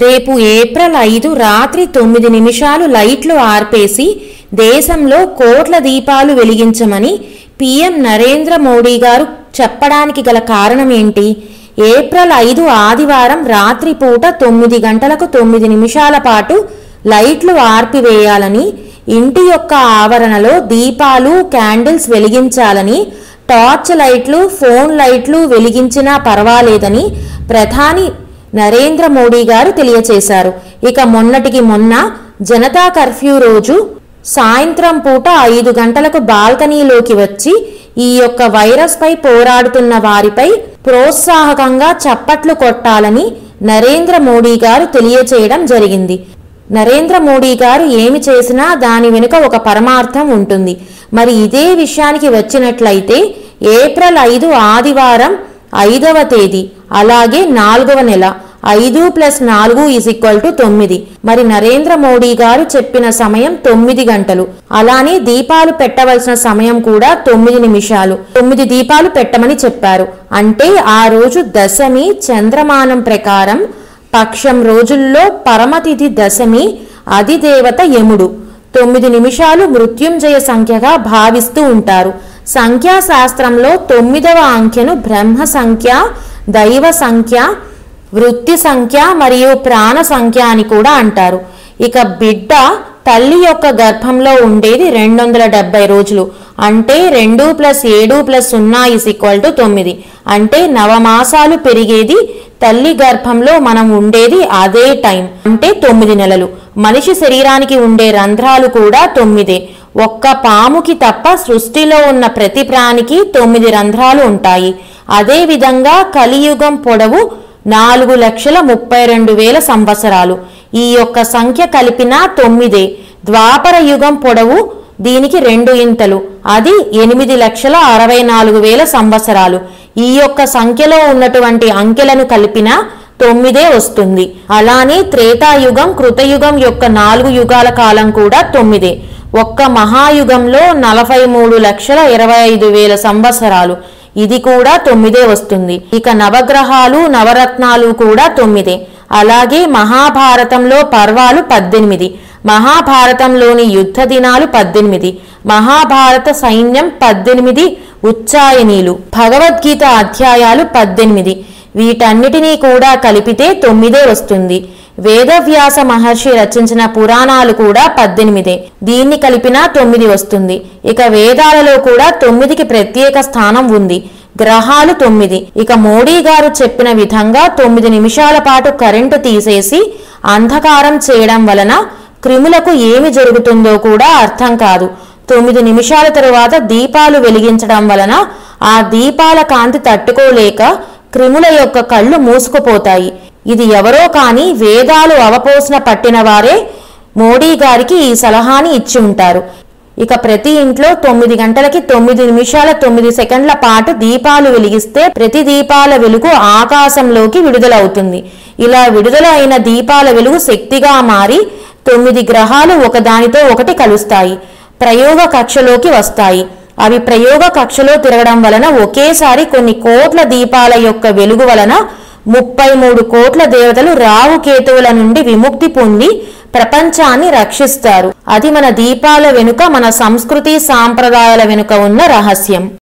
రేపు ఏప్రిల్ ఐదు రాత్రి తొమ్మిది నిమిషాలు లైట్లు ఆర్పేసి దేశంలో కోట్ల దీపాలు వెలిగించమని పీఎం నరేంద్ర మోడీ గారు చెప్పడానికి గల కారణం ఏంటి ఏప్రిల్ ఐదు ఆదివారం రాత్రి పూట తొమ్మిది గంటలకు తొమ్మిది నిమిషాల పాటు లైట్లు ఆర్పివేయాలని ఇంటి యొక్క ఆవరణలో దీపాలు క్యాండిల్స్ వెలిగించాలని టార్చ్ లైట్లు ఫోన్ లైట్లు వెలిగించినా పర్వాలేదని ప్రధాని నరేంద్ర మోడీ గారు తెలియచేశారు ఇక మొన్నటికి మొన్న జనతా కర్ఫ్యూ రోజు సాయంత్రం పూట ఐదు గంటలకు బాల్కనీలోకి వచ్చి ఈ యొక్క వైరస్ పై పోరాడుతున్న వారిపై ప్రోత్సాహకంగా చప్పట్లు కొట్టాలని నరేంద్ర మోడీ గారు తెలియచేయడం జరిగింది నరేంద్ర మోడీ గారు ఏమి చేసినా దాని వెనుక ఒక పరమార్థం ఉంటుంది మరి ఇదే విషయానికి వచ్చినట్లయితే ఏప్రిల్ ఐదు ఆదివారం ఐదవ తేదీ అలాగే నాలుగవ నెల ఐదు ప్లస్ నాలుగు ఈజ్ ఈక్వల్ టు తొమ్మిది మరి నరేంద్ర మోడీ గారు చెప్పిన సమయం తొమ్మిది గంటలు అలానే దీపాలు పెట్టవలసిన సమయం కూడా తొమ్మిది నిమిషాలు తొమ్మిది దీపాలు పెట్టమని చెప్పారు అంటే ఆ రోజు దశమి చంద్రమానం ప్రకారం పక్షం రోజుల్లో పరమతిథి దశమి అధిదేవత యముడు తొమ్మిది నిమిషాలు మృత్యుంజయ సంఖ్యగా భావిస్తూ ఉంటారు సంఖ్యాశాస్త్రంలో తొమ్మిదవ అంకెను బ్రహ్మ సంఖ్య దైవ సంఖ్య వృత్తి సంఖ్య మరియు ప్రాణ సంఖ్య అని కూడా అంటారు ఇక బిడ్డ తల్లి యొక్క గర్భంలో ఉండేది రెండు వందల డెబ్బై రోజులు అంటే రెండు ప్లస్ ఏడు ప్లస్ సున్నా ఇస్ ఈక్వల్ టు తొమ్మిది అంటే నవమాసాలు పెరిగేది తల్లి గర్భంలో మనం ఉండేది అదే టైం అంటే తొమ్మిది నెలలు మనిషి శరీరానికి ఉండే రంధ్రాలు కూడా తొమ్మిదే ఒక్క పాముకి తప్ప సృష్టిలో ఉన్న ప్రతి ప్రాణికి తొమ్మిది రంధ్రాలు ఉంటాయి అదే విధంగా కలియుగం పొడవు నాలుగు లక్షల ముప్పై రెండు వేల సంవత్సరాలు ఈ యొక్క సంఖ్య కలిపిన తొమ్మిదే ద్వాపర యుగం పొడవు దీనికి రెండు ఇంతలు అది ఎనిమిది లక్షల అరవై నాలుగు వేల సంవత్సరాలు ఈ యొక్క సంఖ్యలో ఉన్నటువంటి అంకెలను కలిపిన తొమ్మిదే వస్తుంది అలానే త్రేతాయుగం కృతయుగం యొక్క నాలుగు యుగాల కాలం కూడా తొమ్మిదే ఒక్క మహాయుగంలో నలభై మూడు లక్షల ఇరవై ఐదు వేల సంవత్సరాలు ఇది కూడా తొమ్మిదే వస్తుంది ఇక నవగ్రహాలు నవరత్నాలు కూడా తొమ్మిదే అలాగే మహాభారతంలో పర్వాలు పద్దెనిమిది మహాభారతంలోని యుద్ధ దినాలు పద్దెనిమిది మహాభారత సైన్యం పద్దెనిమిది ఉచ్చాయనీలు భగవద్గీత అధ్యాయాలు పద్దెనిమిది వీటన్నిటినీ కూడా కలిపితే తొమ్మిదే వస్తుంది వేదవ్యాస మహర్షి రచించిన పురాణాలు కూడా పద్దెనిమిదే దీన్ని కలిపినా తొమ్మిది వస్తుంది ఇక వేదాలలో కూడా తొమ్మిదికి ప్రత్యేక స్థానం ఉంది గ్రహాలు తొమ్మిది ఇక మోడీ గారు చెప్పిన విధంగా తొమ్మిది నిమిషాల పాటు కరెంటు తీసేసి అంధకారం చేయడం వలన క్రిములకు ఏమి జరుగుతుందో కూడా అర్థం కాదు తొమ్మిది నిమిషాల తరువాత దీపాలు వెలిగించడం వలన ఆ దీపాల కాంతి తట్టుకోలేక క్రిముల యొక్క కళ్ళు మూసుకుపోతాయి ఇది ఎవరో కాని వేదాలు అవపోసన పట్టిన వారే మోడీ గారికి ఈ సలహాని ఇచ్చి ఉంటారు ఇక ప్రతి ఇంట్లో తొమ్మిది గంటలకి తొమ్మిది నిమిషాల తొమ్మిది సెకండ్ల పాటు దీపాలు వెలిగిస్తే ప్రతి దీపాల వెలుగు ఆకాశంలోకి విడుదలవుతుంది ఇలా విడుదల అయిన దీపాల వెలుగు శక్తిగా మారి తొమ్మిది గ్రహాలు ఒకదానితో ఒకటి కలుస్తాయి ప్రయోగ కక్షలోకి వస్తాయి అవి ప్రయోగ కక్షలో తిరగడం వలన ఒకేసారి కొన్ని కోట్ల దీపాల యొక్క వెలుగు వలన ముప్పై మూడు కోట్ల దేవతలు రావు కేతువుల నుండి విముక్తి పొంది ప్రపంచాన్ని రక్షిస్తారు అది మన దీపాల వెనుక మన సంస్కృతి సాంప్రదాయాల వెనుక ఉన్న రహస్యం